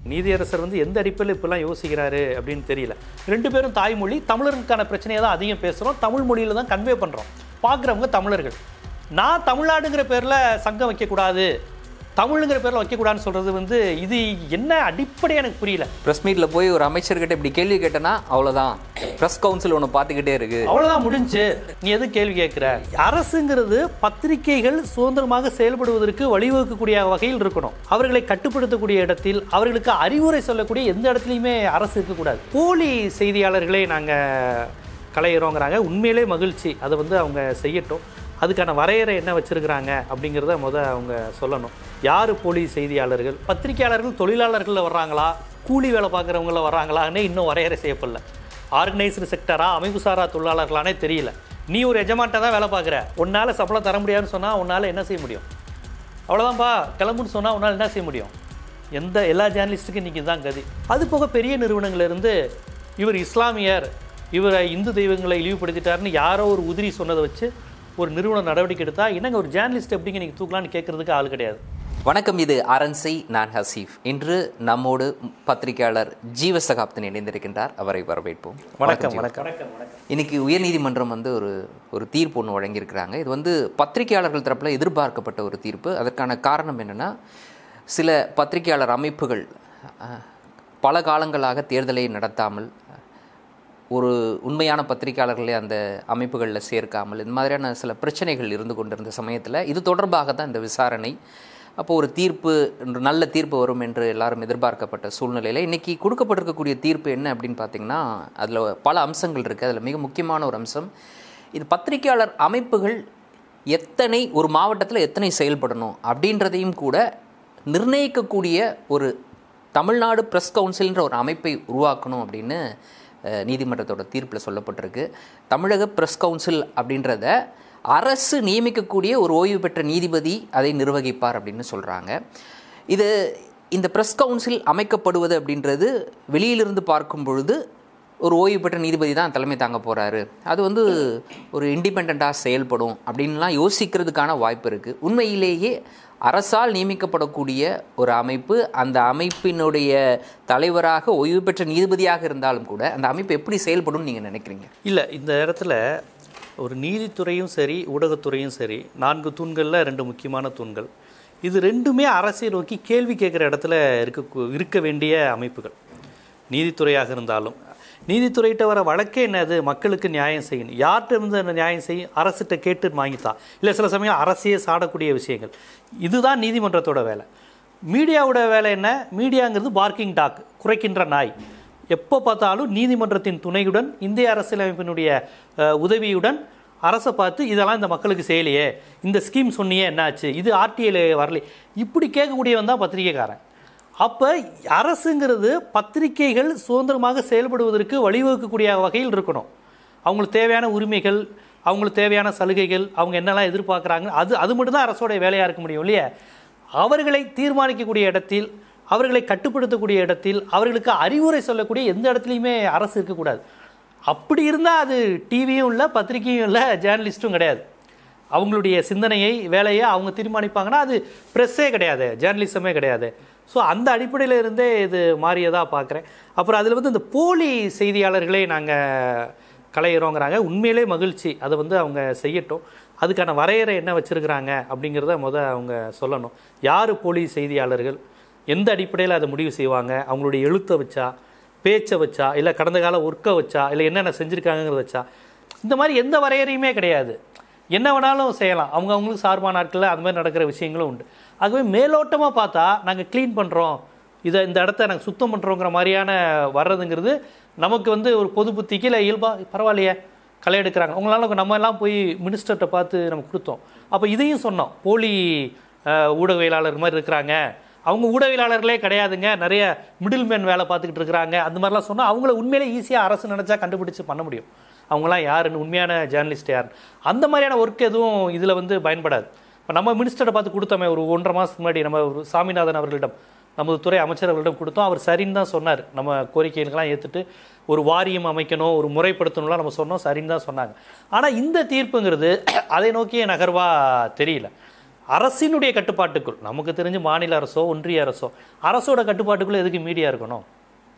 நீதியரசர் வந்து எந்த அடிப்படையில் இப்பெல்லாம் யோசிக்கிறாரு அப்படின்னு தெரியல ரெண்டு பேரும் தாய்மொழி தமிழர்களுக்கான பிரச்சனையை தான் அதிகம் பேசுகிறோம் தமிழ் மொழியில் தான் கன்வே பண்ணுறோம் பார்க்குறவங்க தமிழர்கள் நான் தமிழ்நாடுங்கிற பேரில் சங்கம் வைக்கக்கூடாது தமிழுங்கிற பேரில் வைக்கக்கூடாதுன்னு சொல்கிறது வந்து இது என்ன அடிப்படையாக எனக்கு புரியல ப்ரெஸ் மீட்டில் போய் ஒரு அமைச்சர்கிட்ட இப்படி கேள்வி கேட்டேன்னா அவ்வளோதான் ப்ரெஸ் கவுன்சில் ஒன்று பார்த்துக்கிட்டே இருக்கு அவ்வளவுதான் முடிஞ்சு நீ எது கேள்வி கேட்குற அரசுங்கிறது பத்திரிகைகள் சுதந்திரமாக செயல்படுவதற்கு வழிவகுக்கக்கூடிய வகையில் இருக்கணும் அவர்களை கட்டுப்படுத்தக்கூடிய இடத்தில் அவர்களுக்கு அறிவுரை சொல்லக்கூடிய எந்த இடத்துலையுமே அரசு இருக்கக்கூடாது போலி செய்தியாளர்களை நாங்கள் களையிறோங்கிறாங்க உண்மையிலே மகிழ்ச்சி அதை வந்து அவங்க செய்யட்டும் அதுக்கான வரையறை என்ன வச்சிருக்கிறாங்க அப்படிங்கிறத முத அவங்க சொல்லணும் யார் போலி செய்தியாளர்கள் பத்திரிகையாளர்கள் தொழிலாளர்களில் வர்றாங்களா கூலி வேலை பார்க்குறவங்கள வர்றாங்களான்னு இன்னும் வரையறை செய்யப்படல ஆர்கனைஸ்டு செக்டரா அமைப்புசாரா தொழிலாளர்களானே தெரியல நீ ஒரு எஜமான்ட்ட தான் வேலை பார்க்குற உன்னால் சம்பளம் தர முடியாதுன்னு சொன்னால் உன்னால் என்ன செய்ய முடியும் அவ்வளோதான்ப்பா கிளம்புன்னு சொன்னால் உன்னால் என்ன செய்ய முடியும் எந்த எல்லா ஜேர்னலிஸ்ட்டுக்கும் இன்றைக்கி தான் கதி அது போக பெரிய நிறுவனங்கள்ல இருந்து இவர் இஸ்லாமியர் இவரை இந்து தெய்வங்களை இழிவுபடுத்திட்டாருன்னு யாரோ ஒரு உதிரி சொன்னதை வச்சு ஒரு நிறுவனம் நடவடிக்கை எடுத்தால் என்னங்க ஒரு ஜேர்னலிஸ்ட் எப்படிங்க நீங்கள் தூக்கலான்னு கேட்குறதுக்கு ஆள் கிடையாது வணக்கம் இது அரண்சை நான் ஹசீஃப் இன்று நம்மோடு பத்திரிகையாளர் ஜீவசகாப்தன் இணைந்திருக்கின்றார் அவரை வரவேற்போம் வணக்கம் வணக்கம் வணக்கம் வணக்கம் இன்னைக்கு உயர்நீதிமன்றம் வந்து ஒரு ஒரு தீர்ப்பு ஒன்று வழங்கியிருக்கிறாங்க இது வந்து பத்திரிகையாளர்கள் தரப்பில் எதிர்பார்க்கப்பட்ட ஒரு தீர்ப்பு அதற்கான காரணம் என்னென்னா சில பத்திரிகையாளர் அமைப்புகள் அஹ், பல காலங்களாக தேர்தலை நடத்தாமல் ஒரு உண்மையான பத்திரிகையாளர்களை அந்த அமைப்புகளில் சேர்க்காமல் இந்த மாதிரியான சில பிரச்சனைகள் இருந்து கொண்டிருந்த சமயத்தில் இது தொடர்பாக தான் இந்த விசாரணை அப்போ ஒரு தீர்ப்பு ஒரு நல்ல தீர்ப்பு வரும் என்று எல்லாரும் எதிர்பார்க்கப்பட்ட சூழ்நிலையில் இன்றைக்கி கொடுக்கப்பட்டிருக்கக்கூடிய தீர்ப்பு என்ன அப்படின்னு பார்த்தீங்கன்னா அதில் பல அம்சங்கள் இருக்குது அதில் மிக முக்கியமான ஒரு அம்சம் இது பத்திரிகையாளர் அமைப்புகள் எத்தனை ஒரு மாவட்டத்தில் எத்தனை செயல்படணும் அப்படின்றதையும் கூட நிர்ணயிக்கக்கூடிய ஒரு தமிழ்நாடு ப்ரெஸ் கவுன்சில்ன்ற ஒரு அமைப்பை உருவாக்கணும் அப்படின்னு அஹ், நீதிமன்றத்தோட தீர்ப்பில் சொல்லப்பட்டிருக்கு தமிழக ப்ரெஸ் கவுன்சில் அப்படின்றத அரசு நியமிக்கக்கூடிய ஒரு ஓய்வு பெற்ற நீதிபதி அதை நிர்வகிப்பார் அப்படின்னு சொல்கிறாங்க இது இந்த ப்ரெஸ் கவுன்சில் அமைக்கப்படுவது அப்படின்றது வெளியிலிருந்து பார்க்கும் பொழுது ஒரு ஓய்வு பெற்ற நீதிபதி தான் தலைமை தாங்க போகிறாரு அது வந்து ஒரு இண்டிபெண்ட்டாக செயல்படும் அப்படின்லாம் யோசிக்கிறதுக்கான வாய்ப்பு இருக்குது உண்மையிலேயே அரசால் நியமிக்கப்படக்கூடிய ஒரு அமைப்பு அந்த அமைப்பினுடைய தலைவராக ஓய்வு பெற்ற நீதிபதியாக இருந்தாலும் கூட அந்த அமைப்பு எப்படி செயல்படும் நீங்கள் நினைக்கிறீங்க இல்லை இந்த இடத்துல ஒரு நீதித்துறையும் சரி ஊடகத்துறையும் சரி நான்கு தூண்களில் ரெண்டு முக்கியமான தூண்கள் இது ரெண்டுமே அரசை நோக்கி கேள்வி கேட்குற இடத்துல இருக்க இருக்க வேண்டிய அமைப்புகள் நீதித்துறையாக இருந்தாலும் நீதித்துறையிட்ட வர வழக்கே என்னது மக்களுக்கு நியாயம் செய்யணும் யார்கிட்ட இருந்து அந்த நியாயம் செய்யும் அரசிட்ட கேட்டு வாங்கித்தா இல்லை சில சமயம் அரசையே சாடக்கூடிய விஷயங்கள் இதுதான் நீதிமன்றத்தோட வேலை மீடியாவோட வேலை என்ன மீடியாங்கிறது பார்க்கிங் டாக் குறைக்கின்ற நாய் எப்போ பார்த்தாலும் நீதிமன்றத்தின் துணையுடன் இந்திய அரசியலமைப்பினுடைய அஹ், உதவியுடன் அரசை பார்த்து இதெல்லாம் இந்த மக்களுக்கு செய்யலையே இந்த ஸ்கீம் சொன்னியே என்னாச்சு இது ஆர்டிஐல வரல இப்படி கேட்கக்கூடியவன் தான் பத்திரிகைக்காரன் அப்போ அரசுங்கிறது பத்திரிகைகள் சுதந்திரமாக செயல்படுவதற்கு வழிவகுக்கக்கூடிய வகையில் இருக்கணும் அவங்களுக்கு தேவையான உரிமைகள் அவங்களுக்கு தேவையான சலுகைகள் அவங்க என்னெல்லாம் எதிர்பார்க்குறாங்க அது அது மட்டும்தான் அரசோடைய வேலையாக இருக்க முடியும் இல்லையா அவர்களை தீர்மானிக்கக்கூடிய இடத்தில் அவர்களை கட்டுப்படுத்தக்கூடிய இடத்தில் அவர்களுக்கு அறிவுரை சொல்லக்கூடிய எந்த இடத்துலையுமே அரசு இருக்கக்கூடாது அப்படி இருந்தால் அது டிவியும் இல்லை பத்திரிகையும் இல்லை ஜேர்னலிஸ்ட்டும் கிடையாது அவங்களுடைய சிந்தனையை வேலையை அவங்க தீர்மானிப்பாங்கன்னா அது ப்ரெஸ்ஸே கிடையாது ஜேர்னலிசமே கிடையாது ஸோ அந்த அடிப்படையில் இருந்தே இது மாறியதாக பார்க்குறேன் அப்புறம் அதில் வந்து இந்த போலி செய்தியாளர்களை நாங்கள் களையிறோங்கிறாங்க உண்மையிலே மகிழ்ச்சி அதை வந்து அவங்க செய்யட்டும் அதுக்கான வரையறை என்ன வச்சுருக்கிறாங்க அப்படிங்கிறத முத அவங்க சொல்லணும் யார் போலி செய்தியாளர்கள் எந்த அடிப்படையில் அதை முடிவு செய்வாங்க அவங்களுடைய எழுத்தை வச்சா பேச்சை வச்சா இல்லை கடந்த கால ஒர்க்கை வச்சா இல்லை என்னென்ன செஞ்சுருக்காங்கிறத வச்சா இந்த மாதிரி எந்த வரையறையுமே கிடையாது என்ன வேணாலும் செய்யலாம் அவங்க அவங்களுக்கு சார்பான நாட்களில் அந்த மாதிரி நடக்கிற விஷயங்களும் உண்டு ஆகவே மேலோட்டமாக பார்த்தா நாங்கள் க்ளீன் பண்ணுறோம் இதை இந்த இடத்த நாங்கள் சுத்தம் பண்ணுறோங்கிற மாதிரியான வர்றதுங்கிறது நமக்கு வந்து ஒரு பொது புத்திக்கு இல்லை இயல்பா பரவாயில்லையே களை எடுக்கிறாங்க உங்களால் நம்ம எல்லாம் போய் மினிஸ்டர்கிட்ட பார்த்து நம்ம கொடுத்தோம் அப்போ இதையும் சொன்னோம் போலி அஹ், ஊடகவியலாளர் மாதிரி இருக்கிறாங்க அவங்க ஊடகவியலாளர்களே கிடையாதுங்க நிறைய மிடில் மேன் வேலை பார்த்துக்கிட்டு இருக்கிறாங்க அந்த மாதிரிலாம் சொன்னால் அவங்கள உண்மையிலே ஈஸியாக அரசு நினச்சா கண்டுபிடிச்சு பண்ண முடியும் அவங்களாம் யாருன்னு உண்மையான ஜேர்னலிஸ்ட் யாருன்னு அந்த மாதிரியான ஒர்க் எதுவும் இதில் வந்து பயன்படாது இப்போ நம்ம மினிஸ்டரை பார்த்து கொடுத்தோமே ஒரு ஒன்றரை மாதத்துக்கு முன்னாடி நம்ம ஒரு சாமிநாதன் அவர்களிடம் நமது துறை அமைச்சர் அவர்களிடம் கொடுத்தோம் அவர் சரின்னு தான் சொன்னார் நம்ம கோரிக்கைகளுக்கெல்லாம் ஏற்றுட்டு ஒரு வாரியம் அமைக்கணும் ஒரு முறைப்படுத்தணும்லாம் நம்ம சொன்னோம் சரின்னு தான் சொன்னாங்க ஆனால் இந்த தீர்ப்புங்கிறது அதை நோக்கிய நகர்வா தெரியல அரசினுடைய கட்டுப்பாட்டுக்குள் நமக்கு தெரிஞ்சு மாநில அரசோ ஒன்றிய அரசோ அரசோட கட்டுப்பாட்டுக்குள்ள எதுக்கு மீடியா இருக்கணும்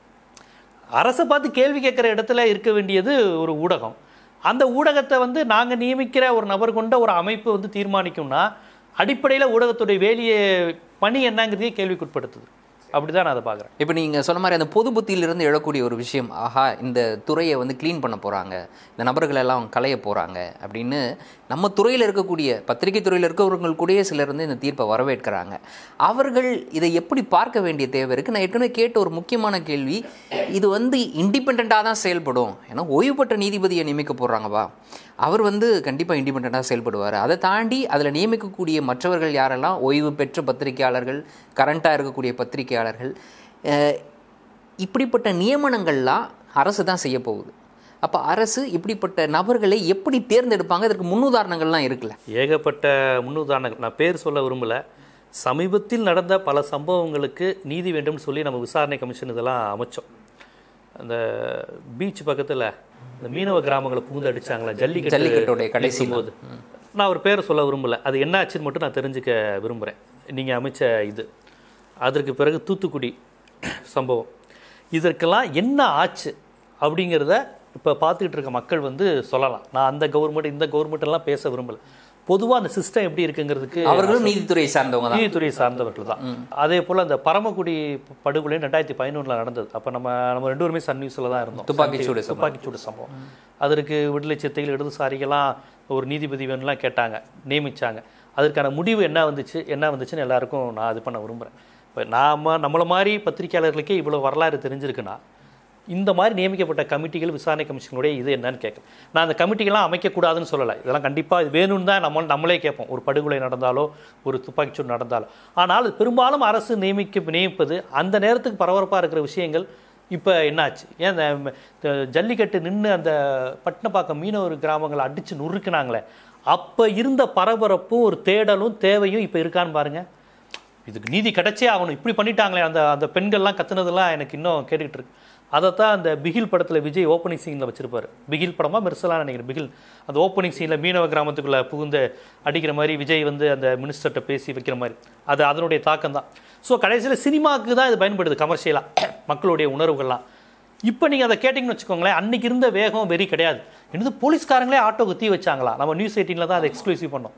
அரசை பார்த்து கேள்வி கேட்குற இடத்துல இருக்க வேண்டியது ஒரு ஊடகம் அந்த ஊடகத்தை வந்து நாங்கள் நியமிக்கிற ஒரு நபர் கொண்ட ஒரு அமைப்பு வந்து தீர்மானிக்கும்னா அடிப்படையில் ஊடகத்துடைய வேலையை பணி என்னங்கிறதையே கேள்விக்குட்படுத்துது அப்படி தான் நான் அதை பார்க்குறேன் இப்போ நீங்கள் சொன்ன மாதிரி அந்த பொது புத்தியிலிருந்து எழக்கூடிய ஒரு விஷயம் ஆஹா இந்த துறையை வந்து க்ளீன் பண்ண போகிறாங்க இந்த நபர்கள் எல்லாம் களைய போகிறாங்க அப்படின்னு நம்ம துறையில் இருக்கக்கூடிய பத்திரிகை துறையில் இருக்கவர்கள் கூடயே சிலர் வந்து இந்த தீர்ப்பை வரவேற்கிறாங்க அவர்கள் இதை எப்படி பார்க்க வேண்டிய தேவை இருக்குது நான் ஏற்கனவே கேட்ட ஒரு முக்கியமான கேள்வி இது வந்து இண்டிபெண்ட்டாக தான் செயல்படும் ஏன்னா ஓய்வு பெற்ற நீதிபதியை நியமிக்க போடுறாங்கப்பா அவர் வந்து கண்டிப்பாக இண்டிபெண்ட்டாக செயல்படுவார் அதை தாண்டி அதில் நியமிக்கக்கூடிய மற்றவர்கள் யாரெல்லாம் ஓய்வு பெற்ற பத்திரிகையாளர்கள் கரண்ட்டாக இருக்கக்கூடிய பத்திரிகையாளர்கள் அஹ், இப்படிப்பட்ட நியமனங்கள்லாம் அரசு தான் செய்ய போகுது அப்போ அரசு இப்படிப்பட்ட நபர்களை எப்படி தேர்ந்தெடுப்பாங்க இதற்கு முன்னுதாரணங்கள்லாம் இருக்குல்ல ஏகப்பட்ட முன்னுதாரணங்கள் நான் பேர் சொல்ல விரும்பல சமீபத்தில் நடந்த பல சம்பவங்களுக்கு நீதி வேண்டும்னு சொல்லி நம்ம விசாரணை கமிஷன் இதெல்லாம் அமைச்சோம் அந்த பீச் பக்கத்தில் இந்த மீனவ கிராமங்களை புகுந்து அடிச்சாங்களா ஜல்லிக்கட்டு ஜல்லிக்கட்டுடைய கடைசி போது நான் ஒரு பேரை சொல்ல விரும்பல அது என்ன ஆச்சுன்னு மட்டும் நான் தெரிஞ்சுக்க விரும்புகிறேன் நீங்கள் அமைச்ச இது அதற்கு பிறகு தூத்துக்குடி சம்பவம் இதற்கெல்லாம் என்ன ஆச்சு அப்படிங்கிறத இப்போ பார்த்துக்கிட்டு இருக்க மக்கள் வந்து சொல்லலாம் நான் அந்த கவர்மெண்ட் இந்த கவர்மெண்ட் எல்லாம் பேச விரும்பல பொதுவாக அந்த சிஸ்டம் எப்படி இருக்குங்கிறதுக்கு அவர்களும் நீதித்துறையை சார்ந்தவங்க தான் நீதித்துறை சார்ந்தவர்கள் தான் அதே போல் அந்த பரமக்குடி படுகொலை ரெண்டாயிரத்தி பதினொன்றில் நடந்தது அப்போ நம்ம நம்ம ரெண்டு பேருமே சன் நியூஸில் தான் இருந்தோம் துப்பாக்கிச்சூடு சம்பவம். துப்பாக்கிச்சூடு சம்பவம் அதற்கு விடுதலை சித்தைகள் இடதுசாரிகளாம் ஒரு நீதிபதி வேணும்லாம் கேட்டாங்க நியமிச்சாங்க அதற்கான முடிவு என்ன வந்துச்சு என்ன வந்துச்சுன்னு எல்லாருக்கும் நான் இது பண்ண விரும்புகிறேன் இப்போ நாம நம்மள மாதிரி பத்திரிக்கையாளர்களுக்கே இவ்வளோ வரலாறு தெரிஞ்சிருக்குன்னா இந்த மாதிரி நியமிக்கப்பட்ட கமிட்டிகள் விசாரணை கமிஷனுடைய இது என்னன்னு கேட்குறேன் நான் அந்த கமிட்டிகள்லாம் அமைக்கக்கூடாதுன்னு சொல்லலை இதெல்லாம் கண்டிப்பாக இது வேணும்னு தான் நம்ம நம்மளே கேட்போம் ஒரு படுகொலை நடந்தாலோ ஒரு துப்பாக்கிச்சூடு நடந்தாலோ ஆனால் பெரும்பாலும் அரசு நியமிக்க நியமிப்பது அந்த நேரத்துக்கு பரபரப்பாக இருக்கிற விஷயங்கள் இப்போ என்னாச்சு ஏன் இந்த ம- இந்த ஜல்லிக்கட்டு நின்று அந்த பட்டினப்பாக்கம் மீனவர் கிராமங்களை அடித்து நொறுக்குனாங்களே அப்போ இருந்த பரபரப்பும் ஒரு தேடலும் தேவையும் இப்போ இருக்கான்னு பாருங்க இதுக்கு நீதி கிடைச்சே ஆகணும் இப்படி பண்ணிட்டாங்களே அந்த அந்த பெண்கள்லாம் கத்துனதெல்லாம் எனக்கு இன்னும் கேட்டுக்கிட்டு இருக்கு அதைத்தான் அந்த பிகில் படத்தில் விஜய் ஓப்பனிங் சீனில் வச்சிருப்பாரு பிகில் படமா மெர்சலான்னு நினைக்கிறேன் பிகில் அந்த ஓப்பனிங் சீனில் மீனவ கிராமத்துக்குள்ளே புகுந்து அடிக்கிற மாதிரி விஜய் வந்து அந்த மினிஸ்டர்கிட்ட பேசி வைக்கிற மாதிரி அது அதனுடைய தாக்கம் தான் ஸோ கடைசியில் சினிமாவுக்கு தான் இது பயன்படுது கமர்ஷியலாக மக்களுடைய உணர்வுகள்லாம் இப்போ நீங்கள் அதை கேட்டிங்கன்னு வச்சுக்கோங்களேன் அன்னைக்கு இருந்த வேகம் வெறி கிடையாது என்னது போலீஸ்காரங்களே ஆட்டோக்கு தீ வச்சாங்களா நம்ம நியூஸ் எயிட்டீனில் தான் அதை எக்ஸ்க்ளூசிவ் பண்ணோம்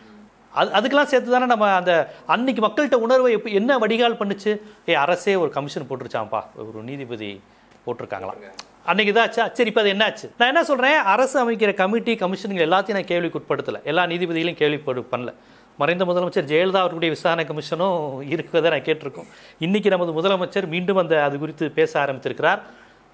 அது அதுக்கெல்லாம் சேர்த்து தானே நம்ம அந்த அன்னைக்கு மக்கள்கிட்ட உணர்வை எப்போ என்ன வடிகால் பண்ணுச்சு ஏ அரசே ஒரு கமிஷன் போட்டுருச்சாம்ப்பா ஒரு நீதிபதி போட்டிருக்காங்களாம் அன்னைக்கு இதாச்சா சரி இப்போ அது என்னாச்சு நான் என்ன சொல்கிறேன் அரசு அமைக்கிற கமிட்டி கமிஷனுங்க எல்லாத்தையும் நான் கேள்விக்கு உட்படுத்தலை எல்லா நீதிபதிகளையும் கேள்விப்படு பண்ணல மறைந்த முதலமைச்சர் ஜெயலலிதா அவர்களுடைய விசாரணை கமிஷனும் இருக்கிறதை நான் கேட்டிருக்கோம் இன்னைக்கு நமது முதலமைச்சர் மீண்டும் அந்த அது குறித்து பேச ஆரம்பித்திருக்கிறார்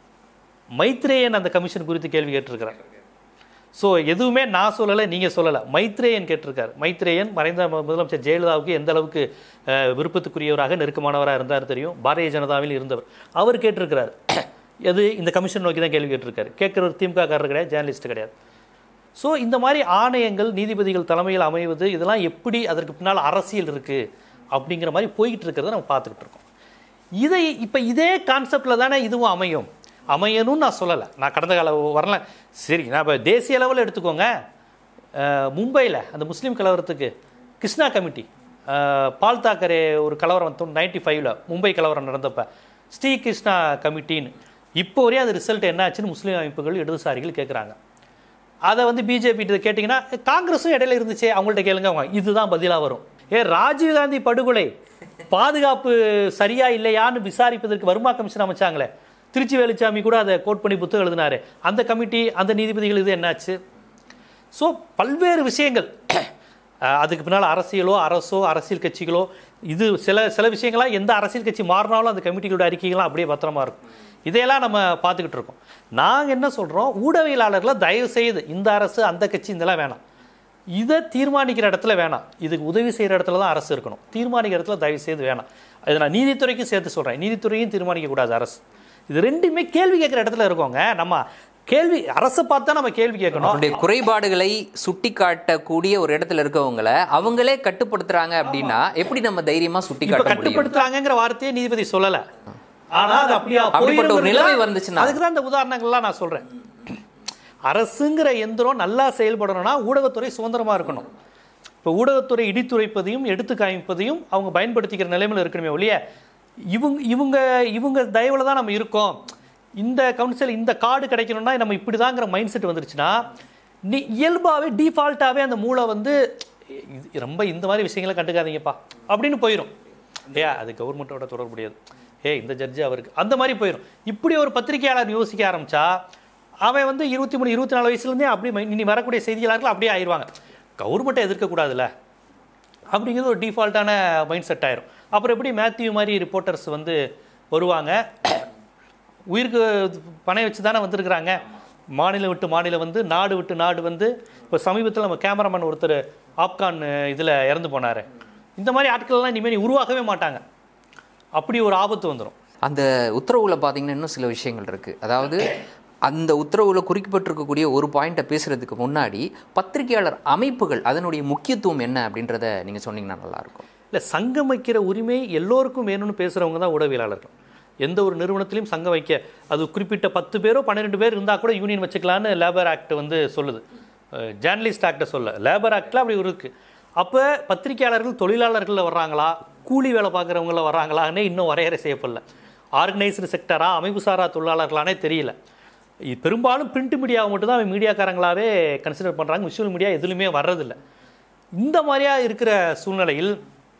மைத்ரேயன் அந்த கமிஷன் குறித்து கேள்வி கேட்டிருக்கிறார் ஸோ எதுவுமே நான் சொல்லலை நீங்கள் சொல்லலை மைத்ரேயன் கேட்டிருக்கார் மைத்ரேயன் மறைந்த மு- முதலமைச்சர் ஜெயலலிதாவுக்கு எந்த அளவுக்கு அஹ், விருப்பத்துக்குரியவராக நெருக்கமானவராக இருந்தார் தெரியும் பாரதிய ஜனதாவில் இருந்தவர் அவர் கேட்டிருக்கிறார் எது இந்த கமிஷன் நோக்கி தான் கேள்வி கேட்டிருக்காரு கேட்குறவர் திமுக காரர் கிடையாது ஜேர்னலிஸ்ட் கிடையாது ஸோ இந்த மாதிரி ஆணையங்கள் நீதிபதிகள் தலைமையில் அமைவது இதெல்லாம் எப்படி அதற்கு பின்னால் அரசியல் இருக்குது அப்படிங்கிற மாதிரி போய்கிட்டு இருக்கிறத நம்ம பார்த்துக்கிட்டு இருக்கோம் இதை இப்போ இதே கான்செப்டில் தானே இதுவும் அமையும் அமையணும்னு நான் சொல்லலை நான் கடந்த கால வரல சரி நான் இப்போ தேசிய லெவலில் எடுத்துக்கோங்க மும்பையில் அந்த முஸ்லீம் கலவரத்துக்கு கிருஷ்ணா கமிட்டி அஹ், பால் தாக்கரே ஒரு கலவரம் நைன்டி ஃபைவ்ல மும்பை கலவரம் நடந்தப்ப ஸ்ரீ கிருஷ்ணா கமிட்டின்னு இப்போ வரையும் அது ரிசல்ட் என்ன ஆச்சுன்னு முஸ்லீம் அமைப்புகள் இடதுசாரிகள் கேட்குறாங்க அதை வந்து பிஜேபி கிட்ட கேட்டிங்கன்னா காங்கிரஸும் இடையில இருந்துச்சே அவங்கள்ட்ட கேளுங்க அவங்க இதுதான் பதிலாக வரும் ஏ ராஜீவ்காந்தி படுகொலை பாதுகாப்பு சரியா இல்லையான்னு விசாரிப்பதற்கு வருமா கமிஷன் அமைச்சாங்களே திருச்சி வேலுச்சாமி கூட அதை கோட் பண்ணி புத்தகம் எழுதினாரு அந்த கமிட்டி அந்த நீதிபதிகள் இது என்னாச்சு ஸோ பல்வேறு விஷயங்கள் அஹ், அதுக்கு பின்னால் அரசியலோ அரசோ அரசியல் கட்சிகளோ இது சில சில விஷயங்களாம் எந்த அரசியல் கட்சி மாறினாலும் அந்த கமிட்டிகளோட அறிக்கைகள்லாம் அப்படியே பத்திரமா இருக்கும் இதையெல்லாம் நம்ம பார்த்துக்கிட்டு இருக்கோம் நாங்கள் என்ன சொல்கிறோம் ஊடகவியலாளர்களை தயவு செய்து இந்த அரசு அந்த கட்சி இதெல்லாம் வேணாம் இதை தீர்மானிக்கிற இடத்துல வேணாம் இதுக்கு உதவி செய்கிற இடத்துல தான் அரசு இருக்கணும் தீர்மானிக்கிற இடத்துல தயவு செய்து வேணாம் அது நான் நீதித்துறைக்கும் சேர்த்து சொல்கிறேன் நீதித்துறையும் தீர்மானிக்கக்கூடாது அரசு இது ரெண்டுமே கேள்வி கேட்குற இடத்துல இருக்கோங்க நம்ம கேள்வி அரசை பார்த்து தான் நம்ம கேள்வி கேட்கணும் அவருடைய குறைபாடுகளை சுட்டி காட்டக்கூடிய ஒரு இடத்துல இருக்கவங்கள அவங்களே கட்டுப்படுத்துறாங்க அப்படின்னா எப்படி நம்ம தைரியமா சுட்டி இப்ப காட்ட முடியும் கட்டுப்படுத்துறாங்கங்கிற வார்த்தையை நீதிபதி சொல்லல ஆனா அது அப்படியா அப்படிப்பட்ட ஒரு போயிருந்தா- நிலைமை வந்துச்சுன்னா? அதுக்கு தான் இந்த உதாரணங்கள்லாம் நான் சொல்றேன் அரசுங்கிற எந்திரம் நல்லா செயல்படணும்னா ஊடகத்துறை சுதந்திரமா இருக்கணும் இப்போ ஊடகத்துறை இடித்துரைப்பதையும் எடுத்து காமிப்பதையும் அவங்க பயன்படுத்திக்கிற நிலைமையில் இருக்கணுமே ஒழிய இவங்க இவங்க இவங்க தயவில் தான் நம்ம இருக்கோம் இந்த கவுன்சில் இந்த கார்டு கிடைக்கணும்னா நம்ம இப்படிதாங்கிற மைண்ட் செட் வந்துருச்சுன்னா நீ இயல்பாகவே டிஃபால்ட்டாகவே அந்த மூளை வந்து இது ரொம்ப இந்த மாதிரி விஷயங்களை கண்டுக்காதீங்கப்பா அப்படின்னு போயிடும் ஏ அது கவர்மெண்ட்டோட தொடர்புடையது ஏ இந்த ஜட்ஜு அவருக்கு அந்த மாதிரி போயிடும் இப்படி ஒரு பத்திரிகையாளர் யோசிக்க ஆரம்பிச்சா அவன் வந்து இருபத்தி மூணு இருபத்தி நாலு வயசுலேருந்தே அப்படி மை- இனி வரக்கூடிய செய்தியாளர்கள் அப்படியே ஆயிடுவாங்க கவர்மெண்ட்டை எதிர்க்கக்கூடாதுல்ல அப்படிங்கிறது ஒரு டிஃபால்ட்டான மைண்ட் செட் ஆயிரும் அப்புறம் எப்படி மேத்யூ மாதிரி ரிப்போர்ட்டர்ஸ் வந்து வருவாங்க உயிருக்கு பணம் வச்சு தானே வந்திருக்கிறாங்க மாநிலம் விட்டு மாநிலம் வந்து நாடு விட்டு நாடு வந்து இப்போ சமீபத்தில் நம்ம கேமராமேன் ஒருத்தர் ஆப்கான் இதில் இறந்து போனார் இந்த மாதிரி ஆட்கள்லாம் இனிமேல் நீ உருவாக்கவே மாட்டாங்க அப்படி ஒரு ஆபத்து வந்துடும் அந்த உத்தரவுல பார்த்தீங்கன்னா இன்னும் சில விஷயங்கள் இருக்கு அதாவது அந்த உத்தரவுல குறிக்கப்பட்டிருக்கக்கூடிய ஒரு பாயிண்ட்டை பேசுறதுக்கு முன்னாடி பத்திரிகையாளர் அமைப்புகள் அதனுடைய முக்கியத்துவம் என்ன அப்படின்றத நீங்க சொன்னீங்கன்னா நல்லா இருக்கும் இல்லை சங்கம் வைக்கிற உரிமை எல்லோருக்கும் வேணும்னு பேசுகிறவங்க தான் ஊடகவியலாளர்கள் எந்த ஒரு நிறுவனத்திலையும் சங்கம் வைக்க அது குறிப்பிட்ட பத்து பேரோ பன்னிரெண்டு பேர் இருந்தால் கூட யூனியன் வச்சுக்கலான்னு லேபர் ஆக்ட் வந்து சொல்லுது ஜேர்னலிஸ்ட் ஆக்டை சொல்ல லேபர் ஆக்டில் அப்படி ஒரு இருக்குது அப்போ பத்திரிகையாளர்கள் தொழிலாளர்களில் வர்றாங்களா கூலி வேலை பார்க்குறவங்கள வர்றாங்களான்னே இன்னும் வரையறை செய்யப்படல ஆர்கனைஸ்டு செக்டரா அமைப்புசாரா தொழிலாளர்களானே தெரியல இது பெரும்பாலும் பிரிண்ட் மீடியாவை மட்டும் தான் மீடியாக்காரங்களாவே கன்சிடர் பண்ணுறாங்க விஷுவல் மீடியா எதுலையுமே வர்றதில்லை இந்த மாதிரியா இருக்கிற சூழ்நிலையில்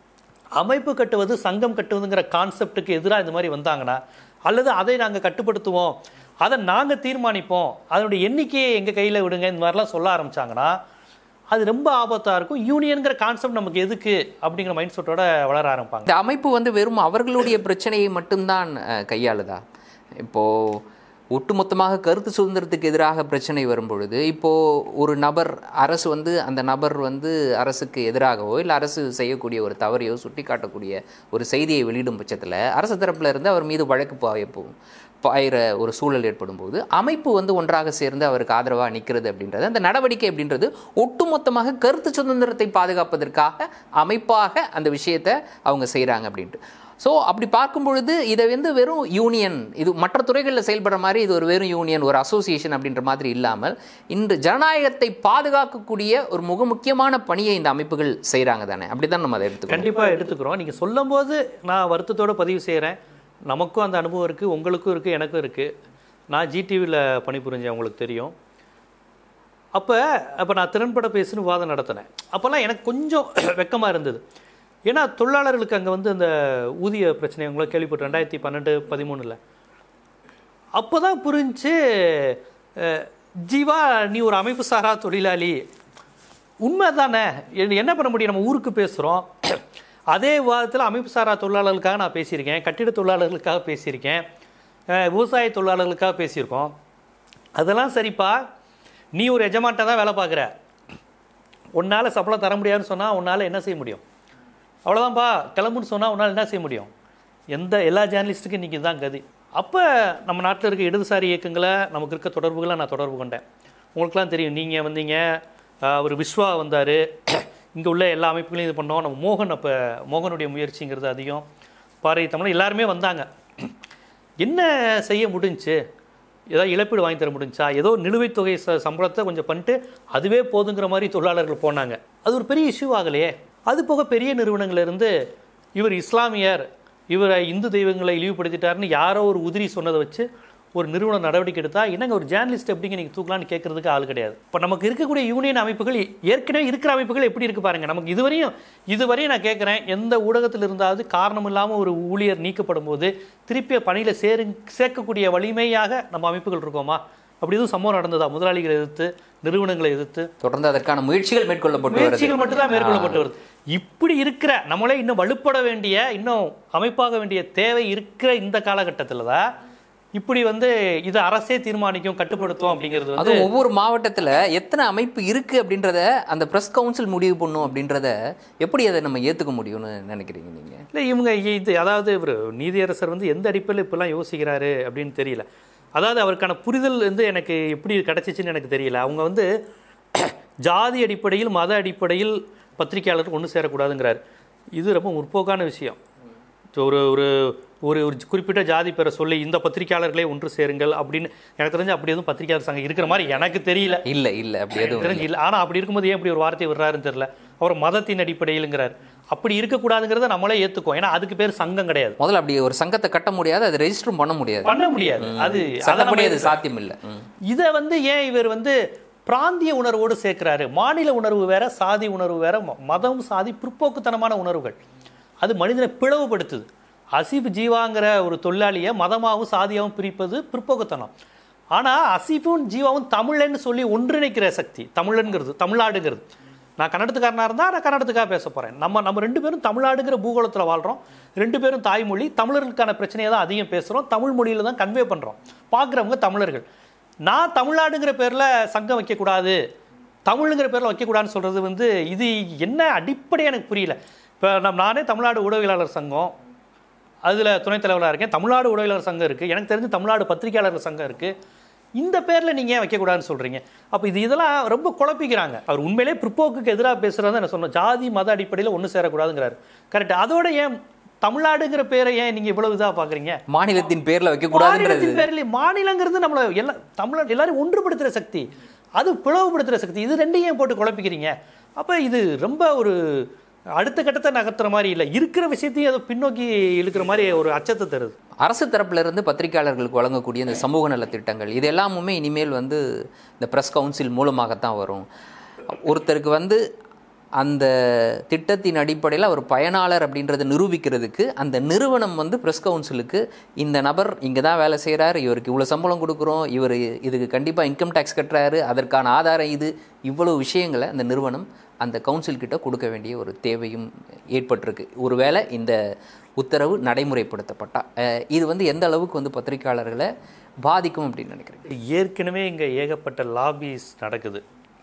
அமைப்பு கட்டுவது சங்கம் கட்டுவதுங்கிற கான்செப்டுக்கு எதிராக இந்த மாதிரி வந்தாங்கன்னா அல்லது அதை நாங்கள் கட்டுப்படுத்துவோம் அதை நாங்கள் தீர்மானிப்போம் அதனுடைய எண்ணிக்கையை எங்கள் கையில் விடுங்க இந்த மாதிரிலாம் சொல்ல ஆரம்பிச்சாங்கன்னா அது ரொம்ப ஆபத்தாக இருக்கும் யூனியன்கிற கான்செப்ட் நமக்கு எதுக்கு அப்படிங்கிற மைண்ட் செட்டோட வளர ஆரம்பிப்பாங்க இந்த அமைப்பு வந்து வெறும் அவர்களுடைய பிரச்சனையை மட்டும்தான் அஹ், கையாளுதா இப்போ ஒட்டுமொத்தமாக கருத்து சுதந்திரத்துக்கு எதிராக பிரச்சனை வரும் பொழுது இப்போ ஒரு நபர் அரசு வந்து அந்த நபர் வந்து அரசுக்கு எதிராகவோ இல்லை அரசு செய்யக்கூடிய ஒரு தவறையோ சுட்டிக்காட்டக்கூடிய ஒரு செய்தியை வெளியிடும் பட்சத்தில் அரசு தரப்புல இருந்து அவர் மீது வழக்கு பாயப்போம் பாயிற ஒரு சூழல் ஏற்படும் போது அமைப்பு வந்து ஒன்றாக சேர்ந்து அவருக்கு ஆதரவாக நிற்கிறது அப்படின்றது அந்த நடவடிக்கை அப்படின்றது ஒட்டுமொத்தமாக கருத்து சுதந்திரத்தை பாதுகாப்பதற்காக அமைப்பாக அந்த விஷயத்தை அவங்க செய்கிறாங்க அப்படின்ட்டு ஸோ அப்படி பார்க்கும் பொழுது இதை வந்து வெறும் யூனியன் இது மற்ற துறைகளில் செயல்படுற மாதிரி இது ஒரு வெறும் யூனியன் ஒரு அசோசியேஷன் அப்படின்ற மாதிரி இல்லாமல் இன்று ஜனநாயகத்தை பாதுகாக்கக்கூடிய ஒரு மிக முக்கியமான பணியை இந்த அமைப்புகள் செய்கிறாங்க தானே அப்படி தான் நம்ம அதை எடுத்துக்கணும் கண்டிப்பாக எடுத்துக்கிறோம் நீங்கள் சொல்லும்போது நான் வருத்தத்தோட பதிவு செய்கிறேன் நமக்கும் அந்த அனுபவம் இருக்குது உங்களுக்கும் இருக்குது எனக்கும் இருக்குது நான் ஜிடிவியில் பணிபுரிஞ்சேன் உங்களுக்கு தெரியும் அப்போ அப்போ நான் திறன்பட பேசுன்னு வாதம் நடத்தினேன் அப்போல்லாம் எனக்கு கொஞ்சம் வெக்கமாக இருந்தது ஏன்னா தொழிலாளர்களுக்கு அங்கே வந்து அந்த ஊதிய பிரச்சனை உங்களை கேள்விப்பட்டு ரெண்டாயிரத்தி பன்னெண்டு பதிமூணில் அப்போ தான் புரிஞ்சு அஹ், ஜீவா நீ ஒரு அமைப்பு சாரா தொழிலாளி உண்மை தானே என்ன பண்ண முடியும் நம்ம ஊருக்கு பேசுகிறோம் அதே விவாதத்தில் அமைப்பு சாரா தொழிலாளர்களுக்காக நான் பேசியிருக்கேன் கட்டிட தொழிலாளர்களுக்காக பேசியிருக்கேன் அஹ், விவசாய தொழிலாளர்களுக்காக பேசியிருக்கோம் அதெல்லாம் சரிப்பா நீ ஒரு எஜமான்ட்ட தான் வேலை பார்க்குற உன்னால் சம்பளம் தர முடியாதுன்னு சொன்னால் உன்னால் என்ன செய்ய முடியும் அவ்வளோதான்ப்பா கிளம்புன்னு சொன்னால் உன்னால் என்ன செய்ய முடியும் எந்த எல்லா ஜேர்னலிஸ்ட்டுக்கும் இன்றைக்கி தான் கதி அப்போ நம்ம நாட்டில் இருக்க இடதுசாரி இயக்கங்களை நமக்கு இருக்க தொடர்புகளை நான் தொடர்பு கொண்டேன் உங்களுக்குலாம் தெரியும் நீங்கள் வந்தீங்க ஆஹ் அவர் விஸ்வா வந்தார் இங்கே உள்ள எல்லா அமைப்புகளையும் இது பண்ணோம் நம்ம மோகன் அப்போ மோகனுடைய முயற்சிங்கிறது அதிகம் பாரதி தமிழ் எல்லாருமே வந்தாங்க என்ன செய்ய முடிஞ்சுச்சு ஏதாவது இழப்பீடு வாங்கி தர முடிஞ்சா ஏதோ நிலுவைத் தொகை ச சம்பளத்தை கொஞ்சம் பண்ணிட்டு அதுவே போதுங்கிற மாதிரி தொழிலாளர்கள் போனாங்க அது ஒரு பெரிய இஷ்யூ ஆகலையே அது போக பெரிய நிறுவனங்கள்ல இருந்து இவர் இஸ்லாமியர் இவரை இந்து தெய்வங்களை இழிவுபடுத்திட்டாருன்னு யாரோ ஒரு உதிரி சொன்னதை வச்சு ஒரு நிறுவனம் நடவடிக்கை எடுத்தா என்னங்க ஒரு ஜேர்னலிஸ்ட் எப்படிங்க நீங்கள் தூக்கலான்னு கேட்கறதுக்கு ஆள் கிடையாது இப்போ நமக்கு இருக்கக்கூடிய யூனியன் அமைப்புகள் ஏற்கனவே இருக்கிற அமைப்புகள் எப்படி இருக்கு பாருங்க நமக்கு இதுவரையும் இதுவரையும் நான் கேட்குறேன் எந்த ஊடகத்தில் இருந்தாவது காரணம் இல்லாமல் ஒரு ஊழியர் நீக்கப்படும் போது திருப்பி பணியில் சேரு சேர்க்கக்கூடிய வலிமையாக நம்ம அமைப்புகள் இருக்கோமா அப்படி எதுவும் சம்பவம் நடந்ததா முதலாளிகளை எதிர்த்து நிறுவனங்களை எதிர்த்து தொடர்ந்து அதற்கான முயற்சிகள் மேற்கொள்ளப்பட்டு வருது முயற்சிகள் மட்டும்தான் மேற்கொள்ளப்பட்டு வருது இப்படி இருக்கிற நம்மளே இன்னும் வலுப்பட வேண்டிய இன்னும் அமைப்பாக வேண்டிய தேவை இருக்கிற இந்த காலகட்டத்தில் தான் இப்படி வந்து இது அரசே தீர்மானிக்கும் கட்டுப்படுத்தும் அப்படிங்கிறது வந்து அதுவும் ஒவ்வொரு மாவட்டத்துல எத்தனை அமைப்பு இருக்கு அப்படின்றத அந்த பிரஸ் கவுன்சில் முடிவு பண்ணும் அப்படின்றத எப்படி அதை நம்ம ஏத்துக்க முடியும்னு நினைக்கிறீங்க நீங்க இல்லை இவங்க இது அதாவது இவர் நீதியரசர் வந்து எந்த அடிப்படையில் இப்படிலாம் யோசிக்கிறாரு அப்படின்னு தெரியல அதாவது அவருக்கான புரிதல் வந்து எனக்கு எப்படி கிடச்சிச்சின்னு எனக்கு தெரியல அவங்க வந்து ஜாதி அடிப்படையில் மத அடிப்படையில் பத்திரிகையாளர்கள் ஒன்று சேரக்கூடாதுங்கிறார் இது ரொம்ப முற்போக்கான விஷயம் ஒரு ஒரு ஒரு ஒரு குறிப்பிட்ட ஜாதி பேரை சொல்லி இந்த பத்திரிகையாளர்களே ஒன்று சேருங்கள் அப்படின்னு எனக்கு தெரிஞ்சு அப்படி எதுவும் பத்திரிகையாளர் சங்கம் இருக்கிற மாதிரி எனக்கு தெரியல இல்ல இல்ல அப்படி எதுவும் தெரிஞ்சு இல்லை ஆனால் அப்படி இருக்கும்போது ஏன் இப்படி ஒரு வார்த்தையை விடுறாருன்னு தெரியல அப்புறம் மதத்தின் அடிப்படையிலுங்கிறார் அப்படி இருக்கக்கூடாதுங்கிறத நம்மளே ஏற்றுக்கோம் ஏன்னா அதுக்கு பேர் சங்கம் கிடையாது முதல்ல அப்படி ஒரு சங்கத்தை கட்ட முடியாது அதை ரெஜிஸ்டரும் பண்ண முடியாது பண்ண முடியாது அது அதை சட்டப்படி நம்ம அது சாத்தியம் இல்லை ம். இதை வந்து ஏன் இவர் வந்து பிராந்திய உணர்வோடு சேர்க்கிறாரு மாநில உணர்வு வேற சாதி உணர்வு வேற ம- மதம் சாதி பிற்போக்குத்தனமான உணர்வுகள் அது மனிதனை பிளவுபடுத்துது அசீப் ஜீவாங்கிற ஒரு தொழிலாளியை மதமாகவும் சாதியாகவும் பிரிப்பது பிற்போக்குத்தனம் ஆனால் அசீஃபும் ஜீவாவும் தமிழன்னு சொல்லி ஒன்றிணைக்கிற சக்தி தமிழன்கிறது தமிழ்நாடுங்கிறது நான் கன்னடத்துக்காரனாக இருந்தால் நான் கன்னடத்துக்காக பேச போகிறேன் நம்ம நம்ம ரெண்டு பேரும் தமிழ்நாடுங்கிற பூகோளத்தில் வாழ்கிறோம் ரெண்டு பேரும் தாய்மொழி தமிழர்களுக்கான பிரச்சனையை தான் அதிகம் பேசுகிறோம் தமிழ் மொழியில் தான் கன்வே பண்ணுறோம் பார்க்குறவங்க தமிழர்கள் நான் தமிழ்நாடுங்கிற பேரில் சங்கம் வைக்கக்கூடாது தமிழுங்கிற பேரில் வைக்கக்கூடாதுன்னு சொல்கிறது வந்து இது என்ன அடிப்படை எனக்கு புரியல இப்போ நம் நானே தமிழ்நாடு ஊடகவியலாளர் சங்கம் அதில் துணைத் தலைவராக இருக்கேன் தமிழ்நாடு ஊடகவியலாளர் சங்கம் இருக்குது எனக்கு தெரிஞ்சு தமிழ்நாடு பத்திரிகையாளர் சங்கம் இருக்குது இந்த பேரில் நீங்கள் ஏன் வைக்கக்கூடாதுன்னு சொல்கிறீங்க அப்போ இது இதெல்லாம் ரொம்ப குழப்பிக்கிறாங்க அவர் உண்மையிலே பிற்போக்குக்கு எதிராக பேசுகிறத நான் சொன்னேன் ஜாதி மத அடிப்படையில் ஒன்று சேரக்கூடாதுங்கிறாரு கரெக்ட் அதோட ஏன் தமிழ்நாடுங்கிற பேரை ஏன் நீங்கள் இவ்வளவு இதாக பார்க்குறீங்க மாநிலத்தின் பேர்ல வைக்கக்கூடாதுன்றது மாநிலத்தின் பேரில் மாநிலங்கிறது நம்மளை எல்லா தமிழ் எல்லாரும் ஒன்றுபடுத்துகிற சக்தி அது பிளவுபடுத்துகிற சக்தி இது ரெண்டையும் ஏன் போட்டு குழப்பிக்கிறீங்க அப்போ இது ரொம்ப ஒரு அடுத்த கட்டத்தை நகர்த்துற மாதிரி இல்லை இருக்கிற விஷயத்தையும் அதை பின்னோக்கி இழுக்கிற மாதிரி ஒரு அச்சத்தை தருது அரசு தரப்புல இருந்து பத்திரிகையாளர்களுக்கு வழங்கக்கூடிய இந்த சமூக நல திட்டங்கள் இது எல்லாமுமே இனிமேல் வந்து இந்த பிரஸ் கவுன்சில் மூலமாகத்தான் வரும் ஒருத்தருக்கு வந்து அந்த திட்டத்தின் அடிப்படையில் அவர் பயனாளர் அப்படின்றத நிரூபிக்கிறதுக்கு அந்த நிறுவனம் வந்து பிரஸ் கவுன்சிலுக்கு இந்த நபர் இங்கே தான் வேலை செய்கிறார் இவருக்கு இவ்வளோ சம்பளம் கொடுக்குறோம் இவர் இதுக்கு கண்டிப்பாக இன்கம் டேக்ஸ் கட்டுறாரு அதற்கான ஆதாரம் இது இவ்வளவு விஷயங்களை அந்த நிறுவனம் அந்த கவுன்சில் கிட்ட கொடுக்க வேண்டிய ஒரு தேவையும் ஏற்பட்டிருக்கு ஒருவேளை இந்த உத்தரவு நடைமுறைப்படுத்தப்பட்டா அஹ் இது வந்து எந்த அளவுக்கு வந்து பத்திரிகையாளர்களை பாதிக்கும் அப்படின்னு நினைக்கிறேன் ஏற்கனவே இங்கே ஏகப்பட்ட லாபிஸ் நடக்குது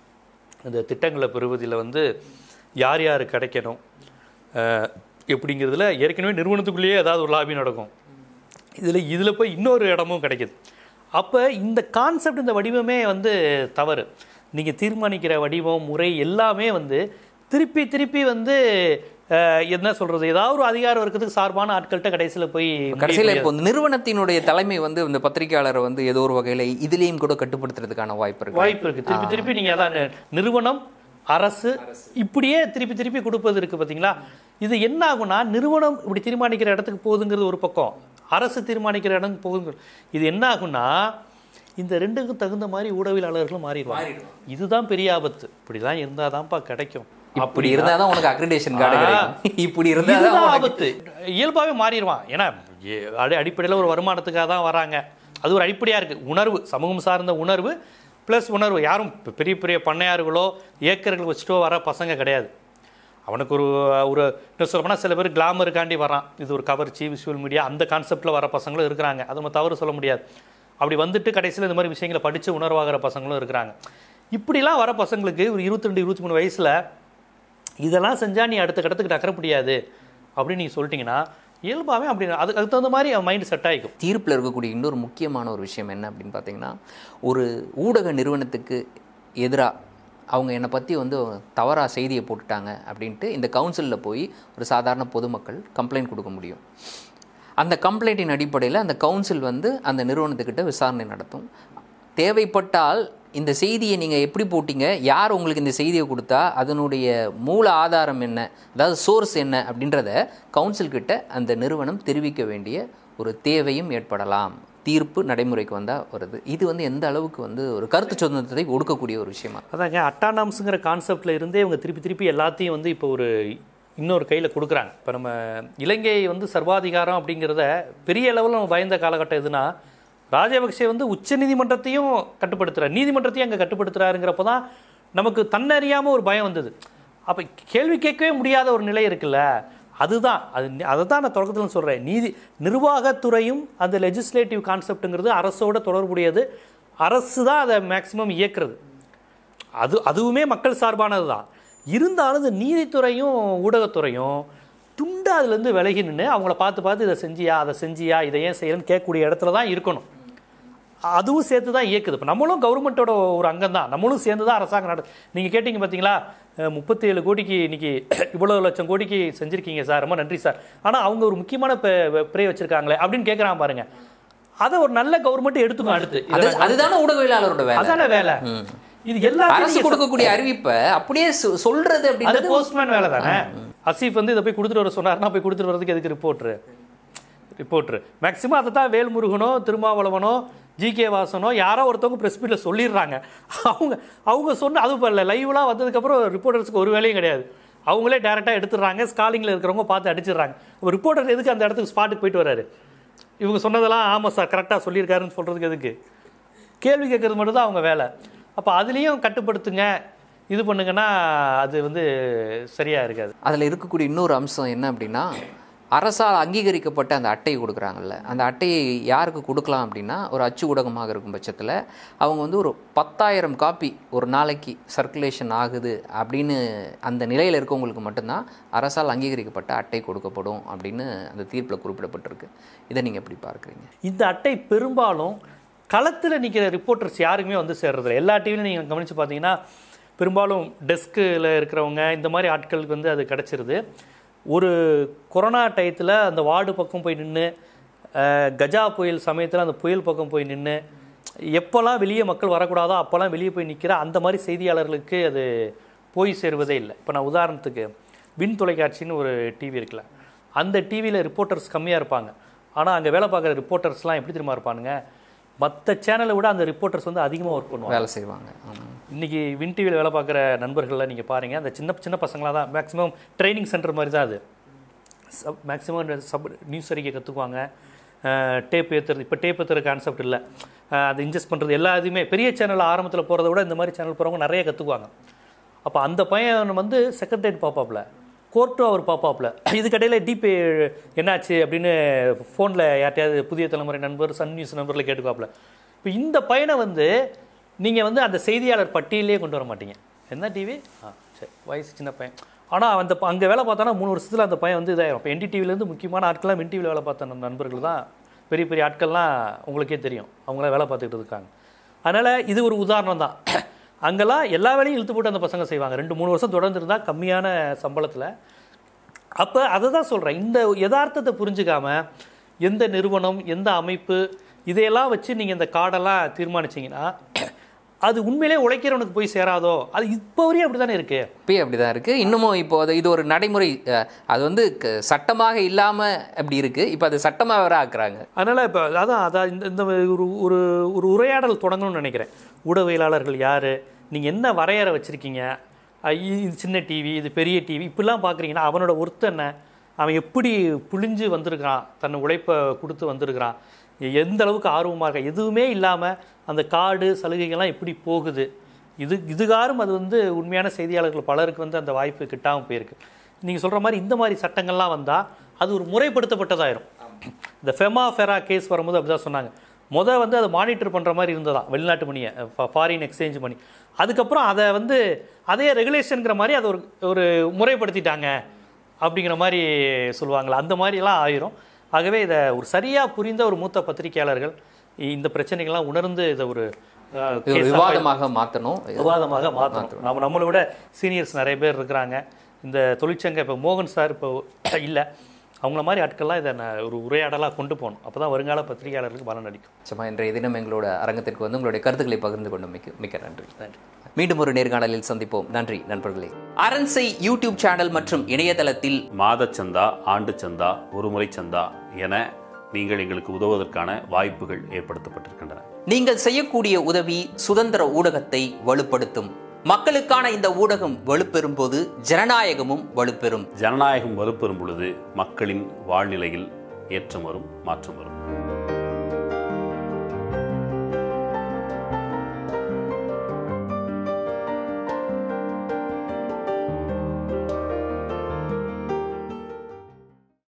இந்த திட்டங்களை பெறுவதில் வந்து யார் யார் கிடைக்கணும் அஹ், எப்படிங்கிறதுல ஏற்கனவே நிறுவனத்துக்குள்ளேயே ஏதாவது ஒரு லாபி நடக்கும் இதில் இதில் போய் இன்னொரு இடமும் கிடைக்குது அப்போ இந்த கான்செப்ட் இந்த வடிவமே வந்து தவறு நீங்கள் தீர்மானிக்கிற வடிவம் முறை எல்லாமே வந்து திருப்பி திருப்பி வந்து அஹ், என்ன சொல்கிறது ஏதாவது ஒரு அதிகாரம் இருக்கிறதுக்கு சார்பான ஆட்கள்கிட்ட கடைசியில் போய் கடைசியில் இப்போ இந்த நிறுவனத்தினுடைய தலைமை வந்து இந்த பத்திரிகையாளரை வந்து ஏதோ ஒரு வகையில் இதுலேயும் கூட கட்டுப்படுத்துறதுக்கான வாய்ப்பு இருக்கு வாய்ப்பு இருக்கு திருப்பி திருப்பி நீங்க அதான் நிறுவனம் அரசு இப்படியே திருப்பி திருப்பி கொடுப்பது இருக்கு பாத்தீங்களா இது என்ன ஆகும்னா நிறுவனம் இப்படி தீர்மானிக்கிற இடத்துக்கு போகுதுங்கிறது ஒரு பக்கம் அரசு தீர்மானிக்கிற இடம் போகுது இது என்ன ஆகும்னா இந்த ரெண்டுக்கும் தகுந்த மாதிரி ஊடகவியலாளர்களும் மாறிடுவாங்க இதுதான் பெரிய ஆபத்து இப்படிலாம் இருந்தாதான்ப்பா கிடைக்கும் அப்படி இருந்தால் தான் உனக்கு அக்ரிடேஷன் கார்டு கிடைக்கும் இப்படி இருந்தால் தான் இதுதான் உனக்கு ஆபத்து இயல்பாகவே மாறிடுவான் ஏன்னா எ- அடி அடிப்படையில் ஒரு வருமானத்துக்காக தான் வராங்க அது ஒரு அடிப்படையாக இருக்குது உணர்வு சமூகம் சார்ந்த உணர்வு ப்ளஸ் உணர்வு யாரும் இப்ப பெரிய பெரிய பண்ணையார்களோ ஏக்கர்கள் வச்சுட்டோ வர பசங்க கிடையாது அவனுக்கு ஒரு ஒரு என்ன சொல்லப்போனால் சில பேர் கிளாமருக்காண்டி வரான் இது ஒரு கவர்ச்சி விஷுவல் மீடியா அந்த கான்செப்டில் வர பசங்களும் இருக்கிறாங்க அது நம்ம தவறு சொல்ல முடியாது அப்படி வந்துட்டு கடைசியில் இந்த மாதிரி விஷயங்களை படித்து உணர்வாகிற பசங்களும் இருக்கிறாங்க இப்படிலாம் வர பசங்களுக்கு ஒரு இருபத்தி ரெண்டு இருபத்தி மூணு வயசில் இதெல்லாம் செஞ்சால் நீ அடுத்த கடத்துக்கு நகர முடியாது அப்படின்னு நீங்கள் சொல்லிட்டீங்கன்னா இயல்பாகவே அப்படி அதுக்கு அதுக்கு தகுந்த மாதிரி அவன் மைண்டு செட் ஆகிக்கும் தீர்ப்பில் இருக்கக்கூடிய இன்னொரு முக்கியமான ஒரு விஷயம் என்ன அப்படின்னு பார்த்தீங்கன்னா ஒரு ஊடக நிறுவனத்துக்கு எதிராக அவங்க என்னை பற்றி வந்து தவறாக செய்தியை போட்டுட்டாங்க அப்படின்ட்டு இந்த கவுன்சிலில் போய் ஒரு சாதாரண பொதுமக்கள் கம்ப்ளைண்ட் கொடுக்க முடியும் அந்த கம்ப்ளைண்ட்டின் அடிப்படையில் அந்த கவுன்சில் வந்து அந்த நிறுவனத்துக்கிட்ட விசாரணை நடத்தும் தேவைப்பட்டால் இந்த செய்தியை நீங்கள் எப்படி போட்டீங்க யார் உங்களுக்கு இந்த செய்தியை கொடுத்தா அதனுடைய மூல ஆதாரம் என்ன அதாவது சோர்ஸ் என்ன அப்படின்றத கவுன்சில் கிட்ட அந்த நிறுவனம் தெரிவிக்க வேண்டிய ஒரு தேவையும் ஏற்படலாம் தீர்ப்பு நடைமுறைக்கு வந்தால் வருது இது வந்து எந்த அளவுக்கு வந்து ஒரு கருத்து சுதந்திரத்தை ஒடுக்கக்கூடிய ஒரு விஷயமா அதாங்க அட்டானாம்ஸுங்கிற கான்செப்டில் இருந்தே இவங்க திருப்பி திருப்பி எல்லாத்தையும் வந்து இப்போ ஒரு இன்னொரு கையில் கொடுக்குறாங்க இப்போ நம்ம இலங்கை வந்து சர்வாதிகாரம் அப்படிங்கிறத பெரிய லெவலில் நம்ம பயந்த காலகட்டம் எதுனா ராஜபக்சே வந்து உச்ச நீதிமன்றத்தையும் கட்டுப்படுத்துறாரு நீதிமன்றத்தையும் அங்கே கட்டுப்படுத்துறாருங்கிறப்ப தான் நமக்கு தன்னறியாமல் ஒரு பயம் வந்தது அப்போ கேள்வி கேட்கவே முடியாத ஒரு நிலை இருக்குல்ல அதுதான் அது அதை தான் நான் தொடக்கத்தில் சொல்கிறேன் நீதி நிர்வாகத்துறையும் அந்த லெஜிஸ்லேட்டிவ் கான்செப்ட்டுங்கிறது அரசோட தொடர்புடையது அரசு தான் அதை மேக்சிமம் இயக்குறது அது அதுவுமே மக்கள் சார்பானது தான் இருந்தாலும் இந்த நீதித்துறையும் ஊடகத்துறையும் துண்டு அதுலேருந்து விலகி நின்று அவங்கள பார்த்து பார்த்து இதை செஞ்சியா அதை செஞ்சியா இதை ஏன் செய்யலன்னு கேட்கக்கூடிய இடத்துல தான் இருக்கணும் அதுவும் சேர்த்து தான் இயக்குது இப்போ நம்மளும் கவர்மெண்ட்டோட ஒரு அங்கம் தான் நம்மளும் சேர்ந்து தான் அரசாங்கம் நட நீங்கள் கேட்டிங்க பார்த்தீங்களா முப்பத்தி ஏழு கோடிக்கு இன்னைக்கு இவ்வளோ லட்சம் கோடிக்கு செஞ்சுருக்கீங்க சார் ரொம்ப நன்றி சார் ஆனால் அவங்க ஒரு முக்கியமான ப்ரே வச்சுருக்காங்களே அப்படின்னு கேட்குறான் பாருங்க அதை ஒரு நல்ல கவர்மெண்ட் எடுத்துக்கும் அடுத்து அது அதுதானே ஊடகவியலாளரோட வேலை அதான வேலை இது எல்லா அரசு கொடுக்கக்கூடிய அறிவிப்பை அப்படியே சொ- சொல்றது அது அப்படின்றது போஸ்ட்மேன் வேலை தானே அசீஃப் வந்து இதை போய் கொடுத்துட்டு வர சொன்னார்னா போய் கொடுத்துட்டு வரதுக்கு எதுக்கு ரிப்போர்ட்ரு ரிப்போர்ட்ரு மேக்ஸிமம் அதை தான் வேல்முருகனோ திருமாவளவனோ ஜி கே வாசனோ யாரோ ஒருத்தவங்க ப்ரெஸ் மீட்டில் சொல்லிடுறாங்க அவங்க அவங்க சொன்ன அது இப்போ லைவ்லாம் வந்ததுக்கப்புறம் ரிப்போர்ட்டர்ஸ்க்கு ஒரு வேலையும் கிடையாது அவங்களே டேரெக்டாக எடுத்துடுறாங்க ஸ்காலிங்கில் இருக்கிறவங்க பார்த்து அடிச்சிடுறாங்க இப்போ ரிப்போர்ட்டர் எதுக்கு அந்த இடத்துக்கு ஸ்பாட்டுக்கு போயிட்டு வராரு இவங்க சொன்னதெல்லாம் ஆமாம் சார் கரெக்டாக சொல்லியிருக்காருன்னு சொல்கிறதுக்கு எதுக்கு கேள்வி கேட்கறது மட்டும் தான் அவங்க வேலை அப்போ அதுலேயும் கட்டுப்படுத்துங்க இது பண்ணுங்கன்னா அது வந்து சரியாக இருக்காது அதில் இருக்கக்கூடிய இன்னொரு அம்சம் என்ன அப்படின்னா அரசால் அங்கீகரிக்கப்பட்ட அந்த அட்டையை கொடுக்குறாங்கல்ல அந்த அட்டையை யாருக்கு கொடுக்கலாம் அப்படின்னா ஒரு அச்சு ஊடகமாக இருக்கும் பட்சத்தில் அவங்க வந்து ஒரு பத்தாயிரம் காப்பி ஒரு நாளைக்கு சர்க்குலேஷன் ஆகுது அப்படின்னு அந்த நிலையில் இருக்கவங்களுக்கு மட்டும்தான் அரசால் அங்கீகரிக்கப்பட்ட அட்டை கொடுக்கப்படும் அப்படின்னு அந்த தீர்ப்பில் குறிப்பிடப்பட்டிருக்கு இதை நீங்கள் எப்படி பார்க்குறீங்க இந்த அட்டை பெரும்பாலும் களத்தில் நிற்கிற ரிப்போர்ட்டர்ஸ் யாருக்குமே வந்து சேர்றதில்ல எல்லா டிவிலையும் நீங்கள் கவனித்து பார்த்தீங்கன்னா பெரும்பாலும் டெஸ்கில் இருக்கிறவங்க இந்த மாதிரி ஆட்களுக்கு வந்து அது கிடச்சிருது ஒரு கொரோனா டயத்தில் அந்த வார்டு பக்கம் போய் நின்று கஜா புயல் சமயத்தில் அந்த புயல் பக்கம் போய் நின்று எப்போல்லாம் வெளியே மக்கள் வரக்கூடாதோ அப்போல்லாம் வெளியே போய் நிற்கிற அந்த மாதிரி செய்தியாளர்களுக்கு அது போய் சேருவதே இல்லை இப்போ நான் உதாரணத்துக்கு வின் தொலைக்காட்சின்னு ஒரு டிவி இருக்குல்ல அந்த டிவியில் ரிப்போர்ட்டர்ஸ் கம்மியாக இருப்பாங்க ஆனால் அங்கே வேலை பார்க்குற ரிப்போர்ட்டர்ஸ்லாம் எப்படி தெரியுமா இருப்பானுங்க மற்ற சேனலை விட அந்த ரிப்போர்ட்டர்ஸ் வந்து அதிகமாக ஒர்க் பண்ணுவாங்க வேலை செய்வாங்க ஆமாம். இன்னைக்கு வின் டிவியில் வேலை பார்க்குற நண்பர்கள்லாம் நீங்கள் பாருங்கள் அந்த சின்ன சின்ன பசங்களாக தான் மேக்ஸிமம் ட்ரைனிங் சென்டர் மாதிரி தான் அது சப் மேக்ஸிமம் சப் நியூஸ் அறிக்கை கற்றுக்குவாங்க டேப் ஏற்றுறது இப்போ டேப் ஏற்றுற கான்செப்ட் இல்லை அது இன்ஜெஸ்ட் பண்ணுறது எல்லா இதுவுமே பெரிய சேனல் ஆரம்பத்தில் போகிறத விட இந்த மாதிரி சேனல் போகிறவங்க நிறைய கற்றுக்குவாங்க அப்போ அந்த பையன் வந்து செக்ரட்டரியேட் பாப்பாப்பில் கோர்ட்டும் அவர் பாப்பாப்பில் இதுக்கடையில் டிபி என்னாச்சு அப்படின்னு ஃபோனில் யார்ட்டையாவது புதிய தலைமுறை நண்பர் சன் நியூஸ் நண்பரில் கேட்டுக்குவாப்பில் இப்போ இந்த பையனை வந்து நீங்கள் வந்து அந்த செய்தியாளர் பட்டியலே கொண்டு வர மாட்டீங்க என்ன டிவி ஆ சரி வயசு சின்ன பையன் ஆனால் அந்த அங்கே வேலை பார்த்தானா மூணு வருஷத்தில் அந்த பையன் வந்து இதாயிரும் இப்போ என்டிடிவிலேருந்து முக்கியமான ஆட்கள்லாம் மின் டிவியில் வேலை பார்த்த நம்ம நண்பர்கள் தான் பெரிய பெரிய ஆட்கள்லாம் உங்களுக்கே தெரியும் அவங்களாம் வேலை பார்த்துக்கிட்டு இருக்காங்க அதனால் இது ஒரு உதாரணம் தான் அங்கெல்லாம் எல்லா வேலையும் இழுத்து போட்டு அந்த பசங்க செய்வாங்க ரெண்டு மூணு வருஷம் தொடர்ந்து இருந்தால் கம்மியான சம்பளத்தில் அப்போ அதை தான் சொல்கிறேன் இந்த யதார்த்தத்தை புரிஞ்சுக்காம எந்த நிறுவனம் எந்த அமைப்பு இதையெல்லாம் வச்சு நீங்கள் இந்த கார்டெல்லாம் தீர்மானிச்சீங்கன்னா அது உண்மையிலே உழைக்கிறவனுக்கு போய் சேராதோ அது இப்போ வரையும் அப்படி தானே இருக்குது இப்பயே அப்படிதான் இருக்கு இன்னமும் இப்போ அது இது ஒரு நடைமுறை அஹ், அது வந்து க- சட்டமாக இல்லாம அப்படி இருக்கு இப்போ அது சட்டமாக வேற ஆக்குறாங்க அதனால் இப்போ அதான் அதான் இந்த இந்த ஒரு ஒரு ஒரு உரையாடல் தொடங்கணும்னு நினைக்கிறேன் ஊடகவியலாளர்கள் யார் நீங்கள் என்ன வரையறை வச்சுருக்கீங்க இது சின்ன டிவி இது பெரிய டிவி இப்படிலாம் பார்க்குறீங்கன்னா அவனோட ஒர்த்து என்ன அவன் எப்படி புழிஞ்சு வந்திருக்கிறான் தன்னை உழைப்பை கொடுத்து வந்திருக்கிறான் எந்த அளவுக்கு ஆர்வமாக இருக்கா எதுவுமே இல்லாமல் அந்த கார்டு சலுகைகள்லாம் எப்படி போகுது இது இதுகாரும் அது வந்து உண்மையான செய்தியாளர்கள் பலருக்கு வந்து அந்த வாய்ப்பு கிட்டாமல் போயிருக்கு நீங்கள் சொல்கிற மாதிரி இந்த மாதிரி சட்டங்கள்லாம் வந்தால் அது ஒரு முறைப்படுத்தப்பட்டதாயிரும் இந்த ஃபெமா ஃபெரா கேஸ் வரும்போது அப்படிதான் சொன்னாங்க முத வந்து அதை மானிட்டர் பண்ணுற மாதிரி இருந்ததாம் வெளிநாட்டு மணியை ஃபாரின் எக்ஸ்சேஞ்ச் மணி அதுக்கப்புறம் அதை வந்து அதே ரெகுலேஷனுங்கிற மாதிரி அதை ஒரு ஒரு முறைப்படுத்திட்டாங்க அப்படிங்கிற மாதிரி சொல்லுவாங்களா அந்த மாதிரிலாம் ஆயிரும் ஆகவே இதை ஒரு சரியாக புரிந்த ஒரு மூத்த பத்திரிகையாளர்கள் இந்த பிரச்சனைகள்லாம் உணர்ந்து இதை ஒரு அஹ், இது ஒரு case ஆ விவாதமாக மாற்றணும் விவாதமாக மாற்றணும் நம்ம நம்மளை விட சீனியர்ஸ் நிறைய பேர் இருக்கிறாங்க இந்த தொழிற்சங்க இப்போ மோகன் சார் இப்போ இல்லை அவங்கள மாதிரி ஆட்கள்லாம் இதை நான் ஒரு உரையாடலாக கொண்டு போகணும் அப்போ தான் வருங்கால பத்திரிகையாளர்களுக்கு பலன் அடிக்கும் சும்மா இன்றைய தினம் எங்களோட அரங்கத்திற்கு வந்து உங்களுடைய கருத்துக்களை பகிர்ந்து கொண்டு மிக்க மிக்க நன்றி நன்றி மீண்டும் ஒரு நேர்காணலில் சந்திப்போம் நன்றி நண்பர்களே அரண்சை யூடியூப் சேனல் மற்றும் இணையதளத்தில் மாதச் சந்தா ஆண்டு சந்தா ஒருமுறை சந்தா என நீங்கள் எங்களுக்கு உதவுவதற்கான வாய்ப்புகள் ஏற்படுத்தப்பட்டிருக்கின்றன நீங்கள் செய்யக்கூடிய உதவி சுதந்திர ஊடகத்தை வலுப்படுத்தும் மக்களுக்கான இந்த ஊடகம் வலுப்பெறும் போது ஜனநாயகமும் வலுப்பெறும் ஜனநாயகம் வலுப்பெறும் பொழுது மக்களின் வாழ்நிலையில் ஏற்றம் வரும் மாற்றம் வரும்